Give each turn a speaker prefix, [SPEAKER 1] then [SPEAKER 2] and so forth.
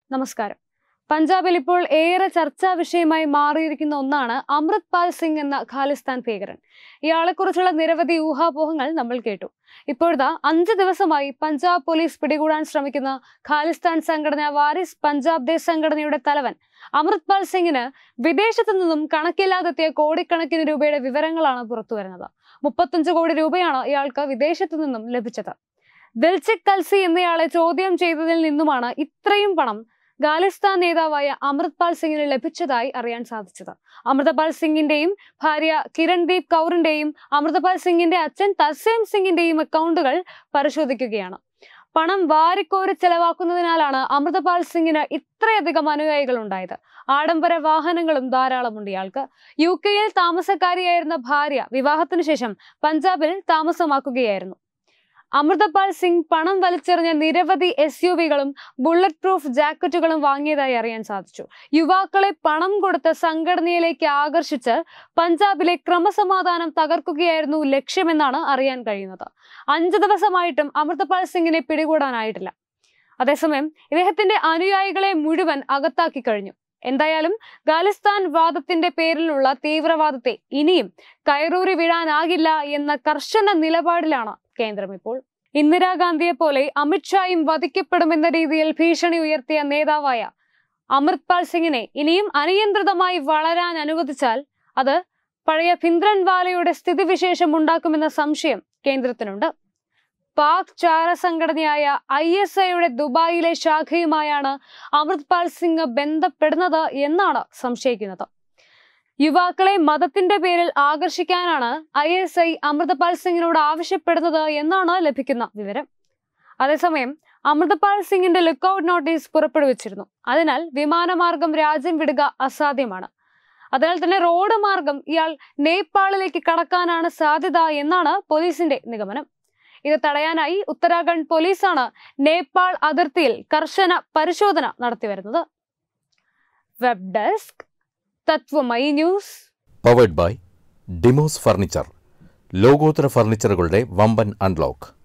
[SPEAKER 1] നമസ്കാരം പഞ്ചാബിൽ ഇപ്പോൾ ഏറെ ചർച്ചാ വിഷയമായി മാറിയിരിക്കുന്ന ഒന്നാണ് അമൃത് പാൽ സിംഗ് എന്ന ഖാലിസ്ഥാൻ ഭീകരൻ ഇയാളെക്കുറിച്ചുള്ള നിരവധി ഊഹാപോഹങ്ങൾ നമ്മൾ കേട്ടു ഇപ്പോഴത്തെ അഞ്ച് ദിവസമായി പഞ്ചാബ് പോലീസ് പിടികൂടാൻ ശ്രമിക്കുന്ന ഖാലിസ്ഥാൻ സംഘടന വാരിസ് പഞ്ചാബ് ദേശ് സംഘടനയുടെ തലവൻ അമൃത് പാൽ സിംഗിന് വിദേശത്തു നിന്നും കണക്കില്ലാതെത്തിയ കോടിക്കണക്കിന് രൂപയുടെ വിവരങ്ങളാണ് പുറത്തുവരുന്നത് മുപ്പത്തഞ്ച് കോടി രൂപയാണ് ഇയാൾക്ക് വിദേശത്തു നിന്നും ലഭിച്ചത് ദിൽചിക് കൽസി എന്നയാളെ ചോദ്യം ചെയ്തതിൽ നിന്നുമാണ് ഇത്രയും പണം ഖാലിസ്ഥാൻ നേതാവായ അമൃത്പാൽ സിംഗിന് ലഭിച്ചതായി അറിയാൻ സാധിച്ചത് അമൃതപാൽ സിംഗിന്റെയും ഭാര്യ കിരൺദീപ് കൗറിന്റെയും അമൃതപാൽ സിംഗിന്റെ അച്ഛൻ തസേം സിംഗിന്റെയും അക്കൗണ്ടുകൾ പരിശോധിക്കുകയാണ് പണം വാരിക്കോരി ചെലവാക്കുന്നതിനാലാണ് അമൃതപാൽ സിംഗിന് ഇത്രയധികം അനുയായികൾ ഉണ്ടായത് ആഡംബര വാഹനങ്ങളും ധാരാളമുണ്ട് ഇയാൾക്ക് യു കെയിൽ താമസക്കാരിയായിരുന്ന ഭാര്യ വിവാഹത്തിനു ശേഷം പഞ്ചാബിൽ താമസമാക്കുകയായിരുന്നു അമൃതപാൽ സിംഗ് പണം വലിച്ചെറിഞ്ഞ നിരവധി എസ് യു വികളും ബുള്ളറ്റ് പ്രൂഫ് ജാക്കറ്റുകളും വാങ്ങിയതായി അറിയാൻ സാധിച്ചു യുവാക്കളെ പണം കൊടുത്ത സംഘടനയിലേക്ക് ആകർഷിച്ച് പഞ്ചാബിലെ ക്രമസമാധാനം തകർക്കുകയായിരുന്നു ലക്ഷ്യമെന്നാണ് അറിയാൻ കഴിയുന്നത് അഞ്ചു ദിവസമായിട്ടും അമൃതപാൽ സിംഗിനെ പിടികൂടാനായിട്ടില്ല അതേസമയം ഇദ്ദേഹത്തിന്റെ അനുയായികളെ മുഴുവൻ അകത്താക്കി കഴിഞ്ഞു എന്തായാലും ഖാലിസ്ഥാൻ വാദത്തിന്റെ പേരിലുള്ള തീവ്രവാദത്തെ ഇനിയും കയറൂരി വിടാനാകില്ല എന്ന കർശന നിലപാടിലാണ് കേന്ദ്രം ഇപ്പോൾ ഇന്ദിരാഗാന്ധിയെ പോലെ അമിത്ഷായും വധിക്കപ്പെടുമെന്ന രീതിയിൽ ഭീഷണി ഉയർത്തിയ നേതാവായ അമൃത്പാൽ സിംഗിനെ ഇനിയും അനിയന്ത്രിതമായി വളരാൻ അനുവദിച്ചാൽ അത് പഴയ ഭിന്ദ്രൻവാലയുടെ സ്ഥിതിവിശേഷം ഉണ്ടാക്കുമെന്ന സംശയം കേന്ദ്രത്തിനുണ്ട് പാക് ചാര സംഘടനയായ ഐ എസ് ഐയുടെ ദുബായിലെ ശാഖയുമായാണ് അമൃത്പാൽ സിംഗ് ബന്ധപ്പെടുന്നത് എന്നാണ് സംശയിക്കുന്നത് യുവാക്കളെ മതത്തിന്റെ പേരിൽ ആകർഷിക്കാനാണ് ഐ എസ് ഐ അമൃതപാൽ സിംഗിനോട് ആവശ്യപ്പെടുന്നത് എന്നാണ് ലഭിക്കുന്ന വിവരം അതേസമയം അമൃതപാൽ സിംഗിന്റെ ലുക്കൌട്ട് നോട്ടീസ് പുറപ്പെടുവിച്ചിരുന്നു അതിനാൽ വിമാനമാർഗം രാജ്യം വിടുക അസാധ്യമാണ് അതിനാൽ തന്നെ റോഡ് മാർഗം ഇയാൾ നേപ്പാളിലേക്ക് കടക്കാനാണ് സാധ്യത എന്നാണ് പോലീസിന്റെ നിഗമനം ഇത് തടയാനായി ഉത്തരാഖണ്ഡ് പോലീസാണ് നേപ്പാൾ അതിർത്തിയിൽ കർശന പരിശോധന നടത്തിവരുന്നത് web desk Tattvamayi news
[SPEAKER 2] powered by Dimos furniture ലോകോത്തര ഫർണിച്ചറുകളുടെ വമ്പൻ അൺലോക്ക്